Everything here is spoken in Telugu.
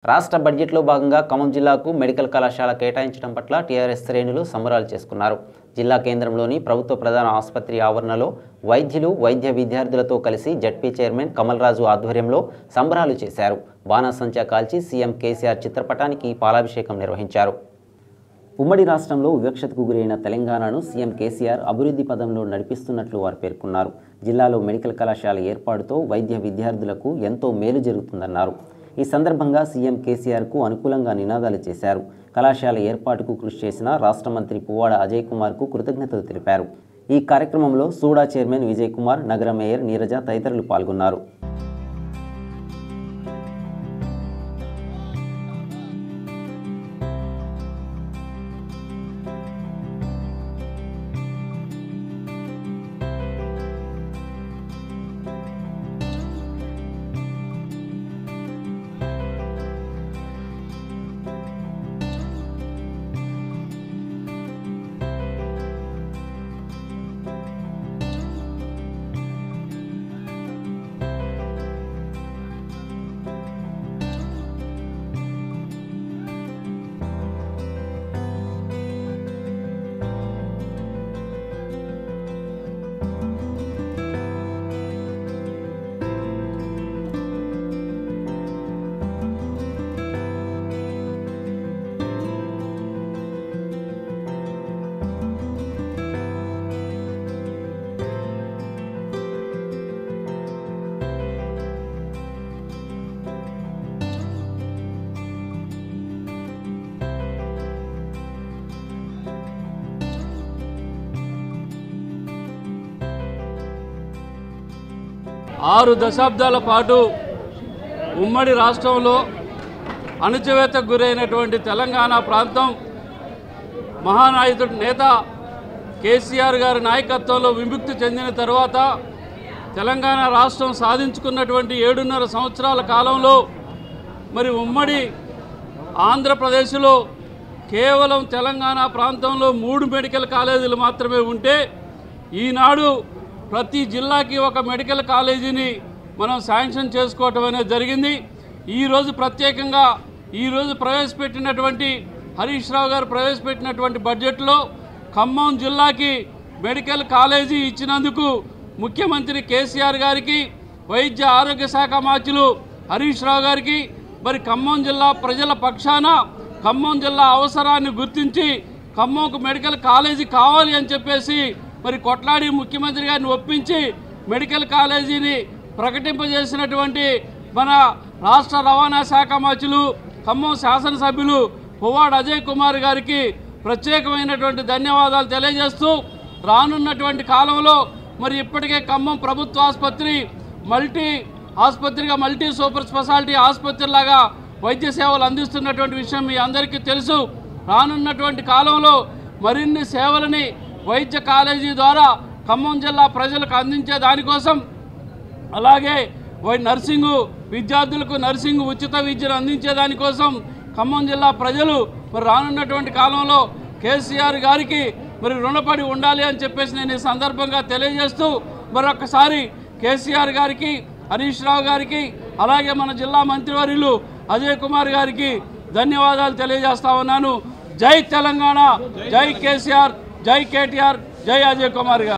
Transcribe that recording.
రాష్ట్ర బడ్జెట్లో భాగంగా ఖమ్మం జిల్లాకు మెడికల్ కళాశాల కేటాయించడం పట్ల టీఆర్ఎస్ శ్రేణులు సంబరాలు చేసుకున్నారు జిల్లా కేంద్రంలోని ప్రభుత్వ ప్రధాన ఆసుపత్రి ఆవరణలో వైద్యులు వైద్య విద్యార్థులతో కలిసి జడ్పీ చైర్మన్ కమల్ రాజు ఆధ్వర్యంలో సంబరాలు చేశారు బాణాసంచా కాల్చి సీఎం కేసీఆర్ చిత్రపటానికి పాలాభిషేకం నిర్వహించారు ఉమ్మడి రాష్ట్రంలో వివక్షతకు గురైన తెలంగాణను సీఎం కేసీఆర్ అభివృద్ధి పదంలో నడిపిస్తున్నట్లు వారు పేర్కొన్నారు జిల్లాలో మెడికల్ కళాశాల ఏర్పాటుతో వైద్య విద్యార్థులకు ఎంతో మేలు జరుగుతుందన్నారు ఈ సందర్భంగా సీఎం కేసీఆర్కు అనుకూలంగా నినాదాలు చేశారు కళాశాల ఏర్పాటుకు కృషి చేసిన రాష్ట్ర మంత్రి పువ్వాడ అజయ్ కుమార్కు కృతజ్ఞతలు తెలిపారు ఈ కార్యక్రమంలో సూడా చైర్మన్ విజయ్ కుమార్ నగర మేయర్ నీరజ తదితరులు పాల్గొన్నారు ఆరు దశాబ్దాల పాటు ఉమ్మడి రాష్ట్రంలో అణచివేతకు గురైనటువంటి తెలంగాణ ప్రాంతం మహానాయకుడు నేత కేసీఆర్ గారి నాయకత్వంలో విముక్తి చెందిన తర్వాత తెలంగాణ రాష్ట్రం సాధించుకున్నటువంటి ఏడున్నర సంవత్సరాల కాలంలో మరి ఉమ్మడి ఆంధ్రప్రదేశ్లో కేవలం తెలంగాణ ప్రాంతంలో మూడు మెడికల్ కాలేజీలు మాత్రమే ఉంటే ఈనాడు ప్రతి జిల్లాకి ఒక మెడికల్ కాలేజీని మనం శాంక్షన్ చేసుకోవటం అనేది జరిగింది ఈరోజు ప్రత్యేకంగా ఈరోజు ప్రవేశపెట్టినటువంటి హరీష్ రావు గారు ప్రవేశపెట్టినటువంటి బడ్జెట్లో ఖమ్మం జిల్లాకి మెడికల్ కాలేజీ ఇచ్చినందుకు ముఖ్యమంత్రి కేసీఆర్ గారికి వైద్య ఆరోగ్య శాఖ మార్చులు హరీష్ రావు గారికి మరి ఖమ్మం జిల్లా ప్రజల పక్షాన ఖమ్మం జిల్లా అవసరాన్ని గుర్తించి ఖమ్మంకు మెడికల్ కాలేజీ కావాలి అని చెప్పేసి మరి కొట్లాడి ముఖ్యమంత్రి గారిని ఒప్పించి మెడికల్ కాలేజీని ప్రకటింపజేసినటువంటి మన రాష్ట్ర రవాణా శాఖ మంత్రులు ఖమ్మం శాసనసభ్యులు పువ్వాడ అజయ్ కుమార్ గారికి ప్రత్యేకమైనటువంటి ధన్యవాదాలు తెలియజేస్తూ రానున్నటువంటి కాలంలో మరి ఇప్పటికే ఖమ్మం ప్రభుత్వ ఆసుపత్రి మల్టీ ఆసుపత్రిగా మల్టీ సూపర్ స్పెషాలిటీ ఆసుపత్రిలాగా వైద్య సేవలు అందిస్తున్నటువంటి విషయం మీ అందరికీ తెలుసు రానున్నటువంటి కాలంలో మరిన్ని సేవలని వైద్య కాలేజీ ద్వారా ఖమ్మం జిల్లా ప్రజలకు అందించే దానికోసం అలాగే వై నర్సింగు విద్యార్థులకు నర్సింగ్ ఉచిత విద్యను అందించే దానికోసం ఖమ్మం జిల్లా ప్రజలు మరి రానున్నటువంటి కాలంలో కేసీఆర్ గారికి మరి రుణపడి ఉండాలి అని చెప్పేసి నేను ఈ సందర్భంగా తెలియజేస్తూ మరొకసారి కేసీఆర్ గారికి హరీష్ రావు గారికి అలాగే మన జిల్లా మంత్రివర్యులు అజయ్ కుమార్ గారికి ధన్యవాదాలు తెలియజేస్తా ఉన్నాను జై తెలంగాణ జై కేసీఆర్ జై కేటీఆర్ జై అజయ్ కుమార్ గారు